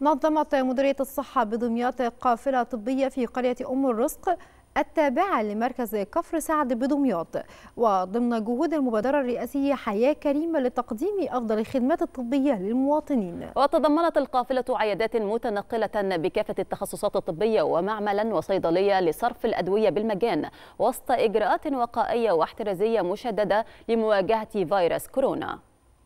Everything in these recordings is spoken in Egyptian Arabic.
نظمت مديرية الصحة بدمياط قافلة طبية في قرية أم الرزق التابعة لمركز كفر سعد بدمياط وضمن جهود المبادرة الرئاسية حياة كريمة لتقديم أفضل الخدمات الطبية للمواطنين وتضمنت القافلة عيادات متنقلة بكافة التخصصات الطبية ومعملا وصيدلية لصرف الأدوية بالمجان وسط إجراءات وقائية واحترازية مشددة لمواجهة فيروس كورونا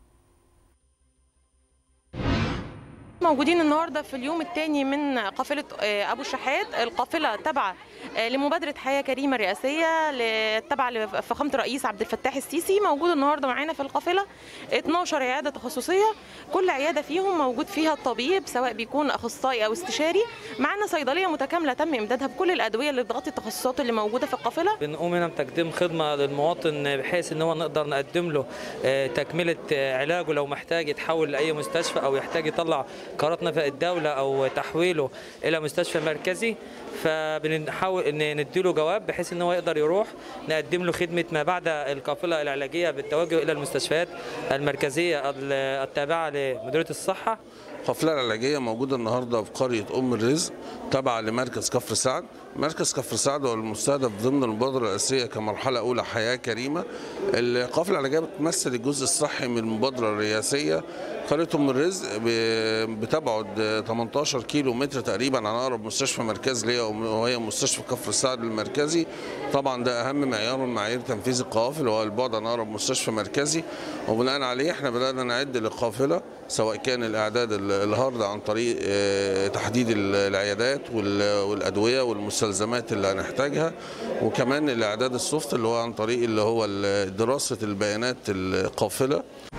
موجودين النهارده في اليوم الثاني من قافله ابو الشحات القافله تابعه لمبادره حياه كريمه الرئاسيه تابعه لفخامه الرئيس عبد الفتاح السيسي موجود النهارده معانا في القافله 12 عياده تخصصيه كل عياده فيهم موجود فيها الطبيب سواء بيكون اخصائي او استشاري معانا صيدليه متكامله تم امدادها بكل الادويه اللي بتغطي التخصصات اللي موجوده في القافله بنقوم هنا بتقديم خدمه للمواطن بحيث ان هو نقدر نقدم له تكمله علاجه لو محتاج يتحول لاي مستشفى او يحتاج يطلع قرارات نفق الدولة أو تحويله إلى مستشفى مركزي فبنحاول ان نديله جواب بحيث ان هو يقدر يروح نقدم له خدمه ما بعد القافله العلاجيه بالتوجه الى المستشفيات المركزيه التابعه لمديريه الصحه القافله العلاجيه موجوده النهارده في قريه ام الرزق تابعه لمركز كفر سعد مركز كفر سعد هو المستهدف ضمن المبادره الرئاسيه كمرحله اولى حياه كريمه القافله العلاجيه بتمثل الجزء الصحي من المبادره الرئاسيه قريه ام الرزق بتبعد 18 كيلو متر تقريبا عن اقرب مستشفى مركز ليها وهي مستشفى كفر السعد المركزي طبعا ده اهم معيار من معايير تنفيذ القوافل وهو البعد عن اقرب مستشفى مركزي وبناء عليه احنا بدانا نعد للقافله سواء كان الاعداد الهارد عن طريق تحديد العيادات والادويه والمستلزمات اللي هنحتاجها وكمان الاعداد السوفت اللي هو عن طريق اللي هو دراسه البيانات القافله